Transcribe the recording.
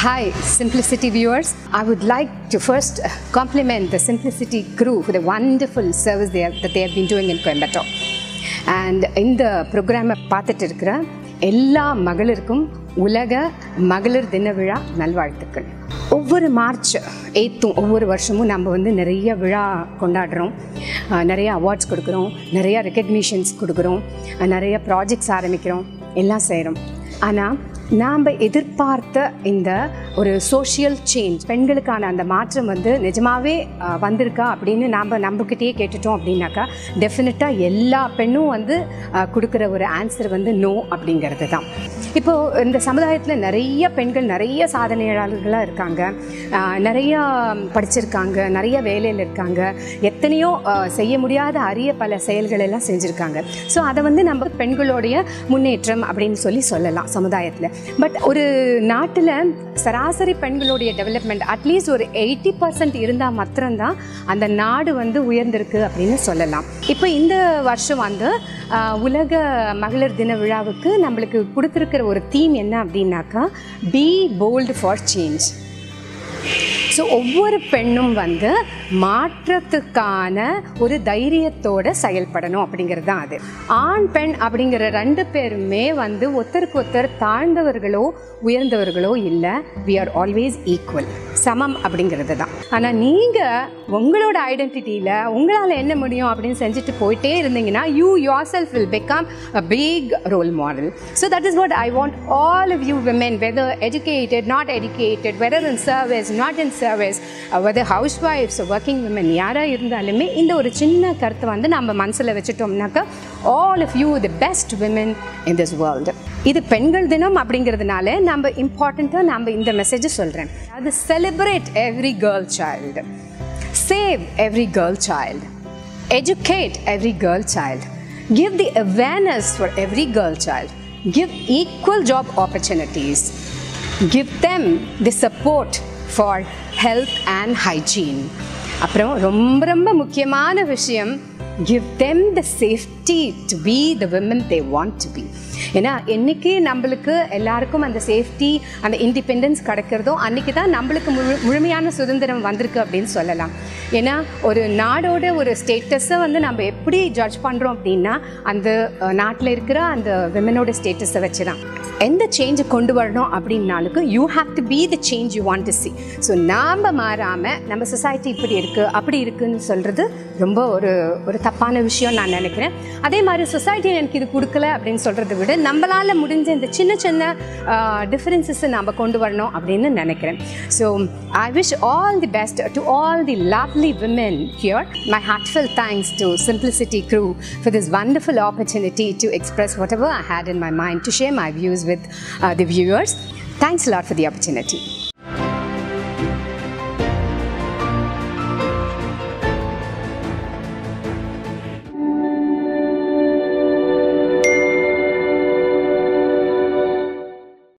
Hi, Simplicity viewers. I would like to first compliment the Simplicity crew for the wonderful service they have, that they have been doing in Coimbatore. And இந்த ப்ரோக்ராமை பார்த்துட்டு இருக்கிற எல்லா மகளிருக்கும் உலக மகளிர் தின விழா நல்வாழ்த்துக்கள் ஒவ்வொரு மார்ச் எய்த்தும் ஒவ்வொரு வருஷமும் நம்ம வந்து நிறைய விழா கொண்டாடுறோம் அஹ் நிறைய அவார்ட்ஸ் கொடுக்குறோம் நிறைய ரெக்கக்னிஷன்ஸ் கொடுக்குறோம் அஹ் நிறைய ப்ராஜெக்ட்ஸ் ஆரம்பிக்கிறோம் எல்லாம் செய்கிறோம் ஆனால் நாம் எதிர்பார்த்த இந்த ஒரு சோஷியல் சேஞ்ச் பெண்களுக்கான அந்த மாற்றம் வந்து நிஜமாவே அஹ், வந்திருக்கா அப்படின்னு நாம் நம்மக்கிட்டேயே கேட்டுட்டோம் அப்படின்னாக்கா டெஃபினட்டாக எல்லா பெண்ணும் வந்து அஹ், கொடுக்குற ஒரு ஆன்சர் வந்து நோ அப்படிங்கிறது தான் இப்போது இந்த சமுதாயத்தில் நிறைய பெண்கள் நிறைய சாதனையாளர்களாக இருக்காங்க அஹ், நிறையா படிச்சிருக்காங்க நிறைய வேலையில் இருக்காங்க எத்தனையோ அஹ், செய்ய முடியாத அரிய பல செயல்கள் எல்லாம் செஞ்சுருக்காங்க ஸோ அதை வந்து நம்ம பெண்களுடைய முன்னேற்றம் அப்படின்னு சொல்லி சொல்லலாம் சமுதாயத்தில் பட் ஒரு நாட்டில் சராசரி பெண்களுடைய டெவலப்மெண்ட் அட்லீஸ்ட் ஒரு எயிட்டி பர்சன்ட் இருந்தால் மாத்திரம்தான் அந்த நாடு வந்து உயர்ந்திருக்கு அப்படின்னு சொல்லலாம் இப்போ இந்த வருஷம் வந்து ஆஹ், உலக மகளிர் தின விழாவுக்கு நம்மளுக்கு கொடுத்துருக்கிற ஒரு தீம் என்ன அப்படின்னாக்கா be bold for change so ஒவ்வொரு பெண்ணும் வந்து மாற்றத்துக்கான ஒரு தைரியத்தோட செயல்படணும் அப்படிங்கிறது தான் அது ஆண் பெண் அப்படிங்கிற ரெண்டு பேருமே வந்து ஒருத்தருக்கு ஒருத்தர் தாழ்ந்தவர்களோ உயர்ந்தவர்களோ இல்லை வி ஆர் ஆல்வேஸ் ஈக்குவல் சமம் அப்படிங்கிறது தான் ஆனால் நீங்கள் உங்களோட ஐடென்டிட்டியில் உங்களால் என்ன முடியும் அப்படின்னு செஞ்சுட்டு போயிட்டே இருந்தீங்கன்னா you yourself will become a big role model so that is what I want all of you women, whether educated, not educated, whether in service, not in service, uh, whether housewives or working women, யாராக இருந்தாலுமே இந்த ஒரு சின்ன கருத்தை வந்து நம்ம மனசில் வச்சுட்டோம்னாக்கா all of you the best women in this world இது பெண்கள் தினம் அப்படிங்கிறதுனால நம்ம இம்பார்ட்டண்ட்டாக நம்ம இந்த மெசேஜை சொல்கிறேன் அது celebrate every girl child save every girl child educate every girl child give the awareness for every girl child give equal job opportunities give them the support for health and hygiene அப்புறம் ரொம்ப ரொம்ப முக்கியமான விஷயம் give them the safety to be the women they want to be ஏன்னா என்னைக்கு நம்மளுக்கு எல்லாருக்கும் அந்த சேஃப்டி அந்த இண்டிபெண்டன்ஸ் கிடைக்கிறதோ அன்னைக்கு தான் நம்மளுக்கு முழு முழுமையான சுதந்திரம் வந்திருக்கு அப்படின்னு சொல்லலாம் ஏன்னா ஒரு நாடோட ஒரு ஸ்டேட்டஸை வந்து நம்ம எப்படி ஜட்ஜ் பண்ணுறோம் அப்படின்னா அந்த நாட்டில் இருக்கிற அந்த விமனோட ஸ்டேட்டஸை வச்சு தான் எந்த சேஞ்சை கொண்டு வரணும் அப்படின்னாலுக்கு you have to be the change you want to see so நாம் மாறாமல் நம்ம சொசைட்டி இப்படி இருக்குது அப்படி இருக்குன்னு சொல்கிறது ரொம்ப ஒரு ஒரு தப்பான விஷயம் நான் நினைக்கிறேன் அதே மாதிரி சொசைட்டி எனக்கு இது கொடுக்கல அப்படின்னு சொல்கிறத விட நம்மளால் முடிஞ்ச இந்த சின்ன சின்ன டிஃப்ரென்சஸை நாம் கொண்டு வரணும் அப்படின்னு நினைக்கிறேன் so I wish all the best to all the lovely women here my heartfelt thanks to Simplicity Crew for this wonderful opportunity to express whatever I had in my mind to share my views with uh, the viewers. Thanks a lot for the opportunity.